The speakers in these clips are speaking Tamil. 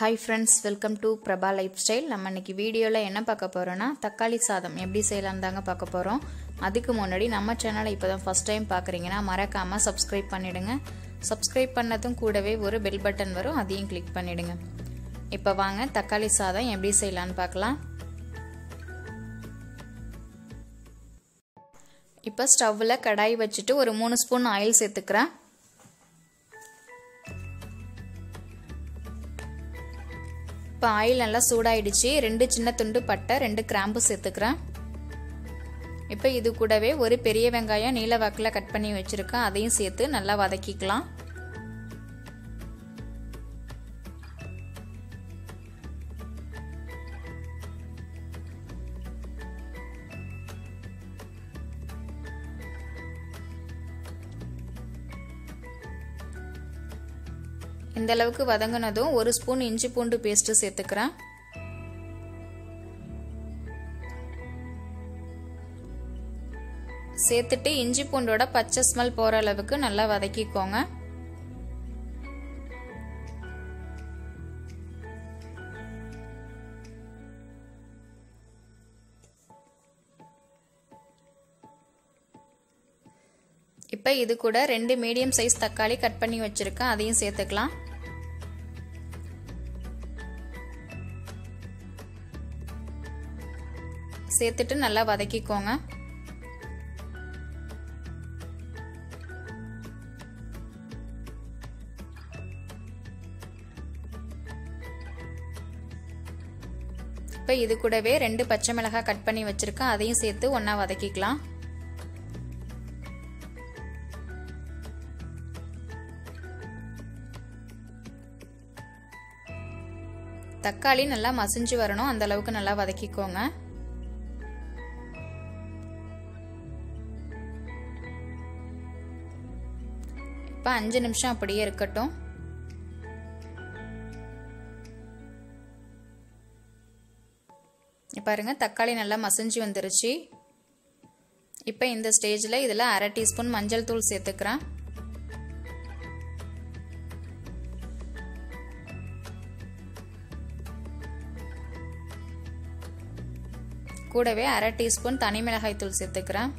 hi friends welcome to Prabha lifestyle நம்ம இன்னைக்கு வீடியோவில் என்ன பார்க்க போகிறோன்னா தக்காளி சாதம் எப்படி செய்யலாம் தாங்க பார்க்க போகிறோம் அதுக்கு முன்னாடி நம்ம சேனலை இப்போ தான் ஃபஸ்ட் டைம் பார்க்குறீங்கன்னா மறக்காமல் சப்ஸ்கிரைப் பண்ணிவிடுங்க சப்ஸ்கிரைப் பண்ணதும் கூடவே ஒரு பெல் பட்டன் வரும் அதையும் கிளிக் பண்ணிவிடுங்க இப்போ வாங்க தக்காளி சாதம் எப்படி செய்யலான்னு பார்க்கலாம் இப்போ ஸ்டவ்வில் கடாய் வச்சுட்டு ஒரு மூணு ஸ்பூன் ஆயில் சேர்த்துக்கிறேன் இப்போ ஆயில் நல்லா சூடாயிடுச்சு ரெண்டு சின்ன துண்டு பட்டை ரெண்டு கிராம்பு சேர்த்துக்கிறேன் இப்போ இது கூடவே ஒரு பெரிய வெங்காயம் நீல வாக்கில் கட் பண்ணி வச்சுருக்கேன் அதையும் சேர்த்து நல்லா வதக்கிக்கலாம் இந்த அளவுக்கு வதங்கினதும் ஒரு ஸ்பூன் இஞ்சி பூண்டு பேஸ்ட்டு சேர்த்துக்கிறேன் சேர்த்துட்டு இஞ்சி பூண்டோட பச்சை ஸ்மெல் போகிற அளவுக்கு நல்லா வதக்கிக்கோங்க இப்போ இது கூட ரெண்டு மீடியம் சைஸ் தக்காளி கட் பண்ணி வச்சுருக்கேன் அதையும் சேர்த்துக்கலாம் சேர்த்துட்டு நல்லா வதக்கிக்கோங்க இப்போ இது கூடவே ரெண்டு பச்சை மிளகாய் கட் பண்ணி வச்சுருக்கேன் அதையும் சேர்த்து ஒன்றா வதக்கிக்கலாம் தக்காளி நல்லா மசிஞ்சு வரணும் அந்த அளவுக்கு நல்லா வதக்கிக்கோங்க இப்போ அஞ்சு நிமிஷம் அப்படியே இருக்கட்டும் பாருங்க தக்காளி நல்லா மசிஞ்சு வந்துருச்சு இப்போ இந்த ஸ்டேஜில் இதில் அரை டீஸ்பூன் மஞ்சள் தூள் சேர்த்துக்கிறேன் கூடவே அரை டீஸ்பூன் தனி மிளகாய் தூள் சேர்த்துக்கிறேன்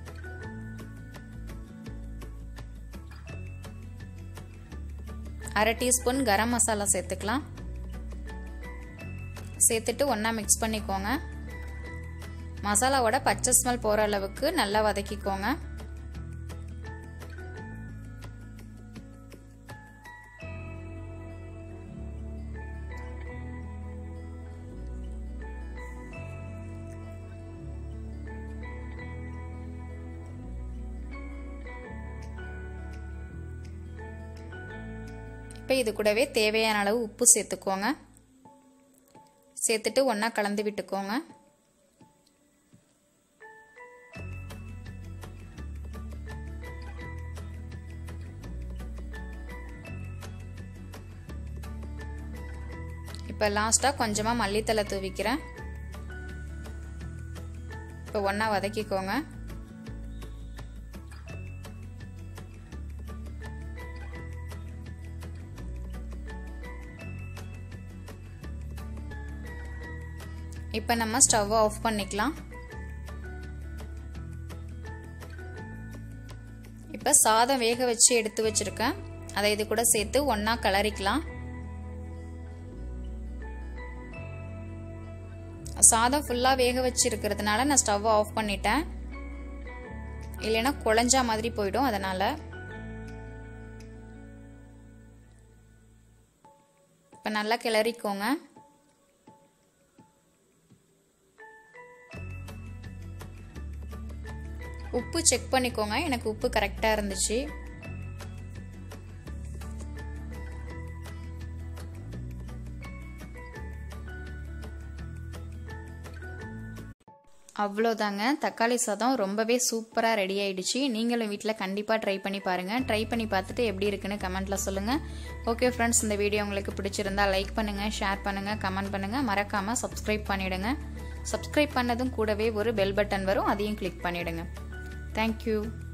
அரை டீஸ்பூன் கரம் மசாலா சேர்த்துக்கலாம் சேர்த்துட்டு ஒன்றா மிக்ஸ் பண்ணிக்கோங்க மசாலாவோட பச்சை ஸ்மெல் போகிற அளவுக்கு நல்லா வதக்கிக்கோங்க இப்போ இது கூடவே தேவையான அளவு உப்பு சேர்த்துக்கோங்க சேர்த்துட்டு ஒன்றா கலந்து விட்டுக்கோங்க இப்போ லாஸ்ட்டாக கொஞ்சமாக மல்லித்தலை தூவிக்கிறேன் இப்போ ஒன்றா வதக்கிக்கோங்க இப்போ நம்ம ஸ்டவ்வை ஆஃப் பண்ணிக்கலாம் இப்போ சாதம் வேக வச்சு எடுத்து வச்சுருக்கேன் அதை இது கூட சேர்த்து ஒன்றா கிளறிக்கலாம் சாதம் ஃபுல்லாக வேக வச்சு இருக்கிறதுனால நான் ஸ்டவ்வை ஆஃப் பண்ணிட்டேன் இல்லைன்னா குழஞ்சா மாதிரி போயிடும் அதனால் இப்போ நல்லா கிளறிக்கோங்க உப்பு செக் பண்ணிக்கோங்க எனக்கு உப்பு கரெக்டாக இருந்துச்சு அவ்வளோதாங்க தக்காளி சாதம் ரொம்பவே சூப்பராக ரெடி ஆயிடுச்சு நீங்களும் வீட்டில் கண்டிப்பாக ட்ரை பண்ணி பாருங்கள் ட்ரை பண்ணி பார்த்துட்டு எப்படி இருக்குன்னு கமெண்ட்டில் சொல்லுங்கள் ஓகே ஃப்ரெண்ட்ஸ் இந்த வீடியோ உங்களுக்கு பிடிச்சிருந்தா லைக் பண்ணுங்கள் ஷேர் பண்ணுங்கள் கமெண்ட் பண்ணுங்கள் மறக்காமல் சப்ஸ்கிரைப் பண்ணிவிடுங்க சப்ஸ்கிரைப் பண்ணதும் கூடவே ஒரு பெல் பட்டன் வரும் அதையும் கிளிக் பண்ணிவிடுங்க தேங்க்யூ